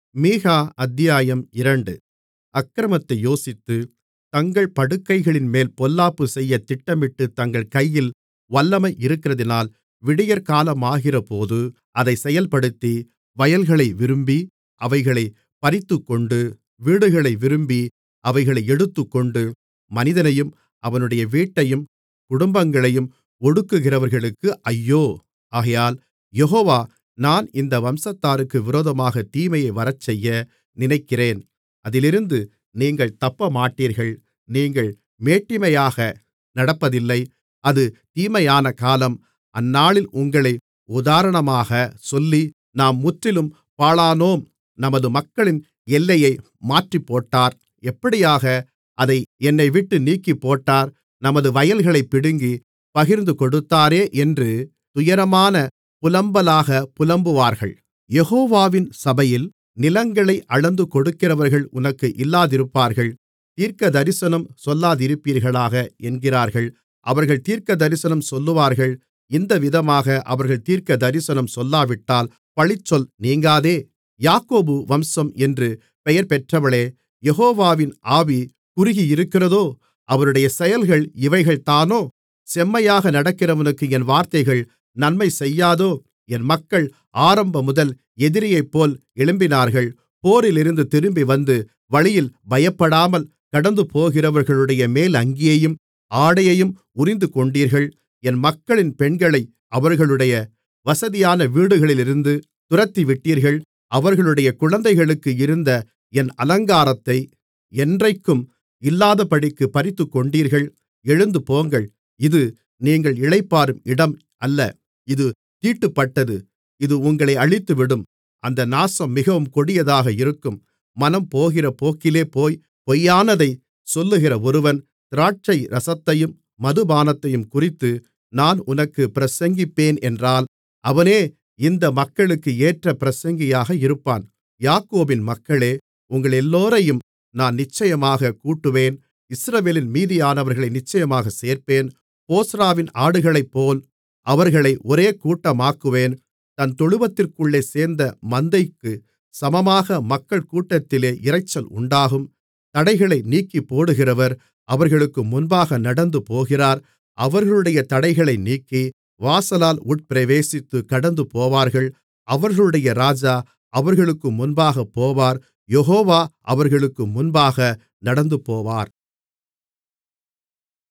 மீகா அத்தியாயம் இரண்டு அக்கிரமத்தை யோசித்து தங்கள் படுக்கைகளின்மேல் பொல்லாப்புச்செய்யத் திட்டமிட்டு தங்கள் கையில் வல்லமை இருக்கிறதினால் விடியற்காலமாகிறபோது அதைச் செயல்படுத்தி வயல்களை விரும்பி அவைகளைப் பறித்துக்கொண்டு வீடுகளை விரும்பி அவைகளை எடுத்துக்கொண்டு மனிதனையும் அவனுடைய வீட்டையும் குடும்பங்களையும் ஒடுக்குகிறவர்களுக்கு ஐயோ ஆகையால் யெகோவா நான் இந்த வம்சத்தாருக்கு விரோதமாகத் தீமையை வரச்செய்ய நினைக்கிறேன் அதிலிருந்து நீங்கள் தப்பமாட்டீர்கள் நீங்கள் மேட்டிமையாக நடப்பதில்லை அது தீமையான காலம் அந்நாளில் உங்களை உதாரணமாகச் சொல்லி நாம் முற்றிலும் பாழானோம் நமது மக்களின் எல்லையை மாற்றிப்போட்டார் எப்படியாக அதை என்னைவிட்டு நீக்கிப்போட்டார் நமது வயல்களைப் பிடுங்கிப் பகிர்ந்துகொடுத்தாரே என்று துயரமான புலம்பலாகப் புலம்புவார்கள் யெகோவாவின் சபையில் நிலங்களை அளந்து கொடுக்கிறவர்கள் உனக்கு இல்லாதிருப்பார்கள் தீர்க்கதரிசனம் சொல்லாதிருப்பீர்களாக என்கிறார்கள் அவர்கள் தீர்க்கதரிசனம் சொல்லுவார்கள் இந்தவிதமாக அவர்கள் தீர்க்கதரிசனம் சொல்லாவிட்டால் பழிச்சொல் நீங்காதே யாக்கோபு வம்சம் என்று பெயர்பெற்றவளே யெகோவாவின் ஆவி குறுகியிருக்கிறதோ அவருடைய செயல்கள் இவைகள்தானோ செம்மையாக நடக்கிறவனுக்கு என் வார்த்தைகள் நன்மை செய்யாதோ என் மக்கள் ஆரம்பமுதல் எதிரியைப்போல் எழும்பினார்கள் போரிலிருந்து திரும்பிவந்து வழியில் பயப்படாமல் கடந்துபோகிறவர்களுடைய மேலங்கியையும் ஆடையையும் உரிந்துகொண்டீர்கள் என் மக்களின் பெண்களை அவர்களுடைய வசதியான வீடுகளிலிருந்து துரத்திவிட்டீர்கள் அவர்களுடைய குழந்தைகளுக்கு இருந்த என் அலங்காரத்தை என்றைக்கும் இல்லாதபடிக்குப் பறித்துக்கொண்டீர்கள் எழுந்து போங்கள் இது நீங்கள் இளைப்பாறும் இடம் அல்ல இது தீட்டுப்பட்டது இது உங்களை அழித்துவிடும் அந்த நாசம் மிகவும் கொடியதாக இருக்கும் மனம் போகிற போக்கிலே போய் பொய்யானதைச் சொல்லுகிற ஒருவன் திராட்சை ரசத்தையும் மதுபானத்தையும் குறித்து நான் உனக்குப் பிரசங்கிப்பேன் என்றால் அவனே இந்த மக்களுக்கு ஏற்ற பிரசங்கியாக இருப்பான் யாக்கோபின் மக்களே உங்களெல்லோரையும் நான் நிச்சயமாகக் கூட்டுவேன் இஸ்ரவேலின் மீதியானவர்களை நிச்சயமாகச் சேர்ப்பேன் போஸ்றாவின் ஆடுகளைப்போல் அவர்களை ஒரே கூட்டமாக்குவேன் தன் தொழுவத்திற்குள்ளே சேர்ந்த மந்தைக்குச் சமமாக மக்கள் கூட்டத்திலே இரைச்சல் உண்டாகும் தடைகளை நீக்கிப்போடுகிறவர் அவர்களுக்கு முன்பாக நடந்துபோகிறார் அவர்களுடைய தடைகளை நீக்கி வாசலால் உட்பிரவேசித்துக் கடந்துபோவார்கள் அவர்களுடைய ராஜா அவர்களுக்கு முன்பாகப் போவார் யெகோவா அவர்களுக்கு முன்பாக நடந்துபோவார்